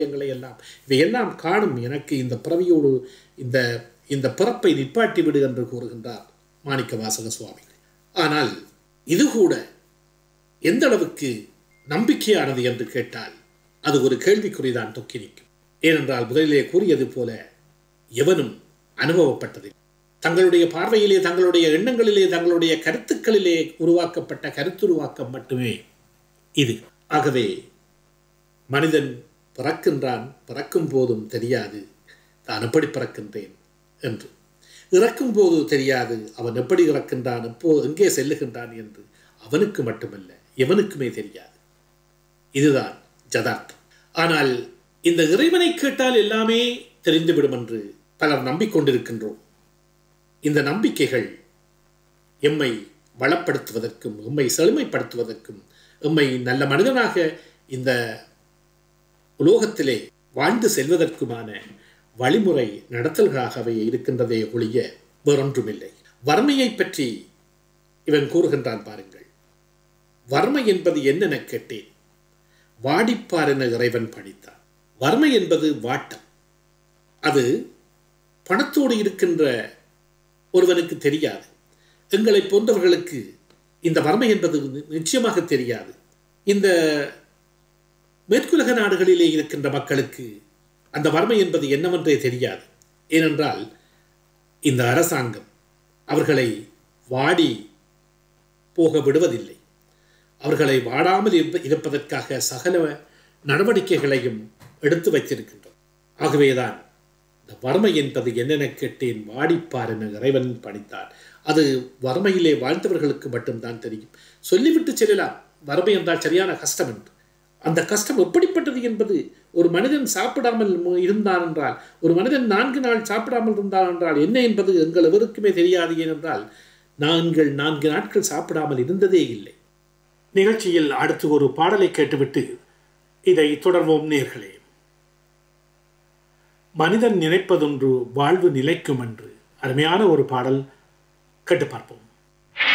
எங்களை எல்லாம் இவையெல்லாம் காணும் எனக்கு இந்த பிறவியோடு இந்த இந்த பிறப்பை நிப்பாட்டி விடு என்று கூறுகின்றார் மாணிக்க வாசக சுவாமிகள் ஆனால் இது கூட எந்த அளவுக்கு நம்பிக்கையானது என்று கேட்டால் அது ஒரு கேள்விக்குறிதான் தொக்கி நிற்கும் ஏனென்றால் முதலிலே கூறியது போல எவனும் அனுபவப்பட்டதில்லை தங்களுடைய பார்வையிலே தங்களுடைய எண்ணங்களிலே தங்களுடைய கருத்துக்களிலே உருவாக்கப்பட்ட கருத்துருவாக்கம் மட்டுமே இது ஆகவே மனிதன் பிறக்கின்றான் பிறக்கும் போதும் தெரியாது தான் எப்படி பிறக்கின்றேன் என்று இறக்கும் போது தெரியாது அவன் எப்படி இறக்கின்றான் எப்போ எங்கே செல்லுகின்றான் என்று அவனுக்கு மட்டுமல்ல எவனுக்குமே தெரியாது இதுதான் ஜதார்த்தம் ஆனால் இந்த இறைவனை கேட்டால் எல்லாமே தெரிந்துவிடும் என்று பலர் நம்பிக்கொண்டிருக்கின்றோம் இந்த நம்பிக்கைகள் எம்மை வளப்படுத்துவதற்கும் எம்மை செழுமைப்படுத்துவதற்கும் எம்மை நல்ல மனிதனாக இந்த உலோகத்திலே வாழ்ந்து செல்வதற்குமான வழிமுறை நடத்தல்களாகவே இருக்கின்றதே ஒழிய வேறொன்றுமில்லை வறுமையை பற்றி இவன் கூறுகின்றான் பாருங்கள் வறுமை என்பது என்னென கேட்டேன் வாடிப்பார் என இறைவன் பணித்தான் வறுமை என்பது வாட்டம் அது பணத்தோடு இருக்கின்ற ஒருவனுக்கு தெரியாது எங்களை போன்றவர்களுக்கு இந்த வறுமை என்பது நிச்சயமாக தெரியாது இந்த மேற்குலக நாடுகளிலே இருக்கின்ற மக்களுக்கு அந்த வறுமை என்பது என்னவென்றே தெரியாது ஏனென்றால் இந்த அரசாங்கம் அவர்களை வாடி போக விடுவதில்லை அவர்களை வாடாமல் இருப்பதற்காக சகல நடவடிக்கைகளையும் எடுத்து வைத்திருக்கின்றோம் ஆகவேதான் இந்த வறுமை என்பது என்னென்ன கேட்டேன் வாடிப்பார் என இறைவன் பணித்தார் அது வறுமையிலே வாழ்ந்தவர்களுக்கு மட்டும்தான் தெரியும் சொல்லிவிட்டு செல்லலாம் வறுமை என்றால் சரியான கஷ்டம் என்று அந்த கஷ்டம் எப்படிப்பட்டது என்பது ஒரு மனிதன் சாப்பிடாமல் இருந்தான் என்றால் ஒரு மனிதன் நான்கு நாள் சாப்பிடாமல் இருந்தான் என்றால் என்ன என்பது எங்கள் எவருக்குமே தெரியாது ஏனென்றால் நாங்கள் நான்கு நாட்கள் சாப்பிடாமல் இருந்ததே இல்லை நிகழ்ச்சியில் அடுத்து ஒரு பாடலை கேட்டுவிட்டு இதை தொடர்வோம் நேர்களே மனிதன் நினைப்பதொன்று வாழ்வு நிலைக்கும் என்று அருமையான ஒரு பாடல் கேட்டு பார்ப்போம்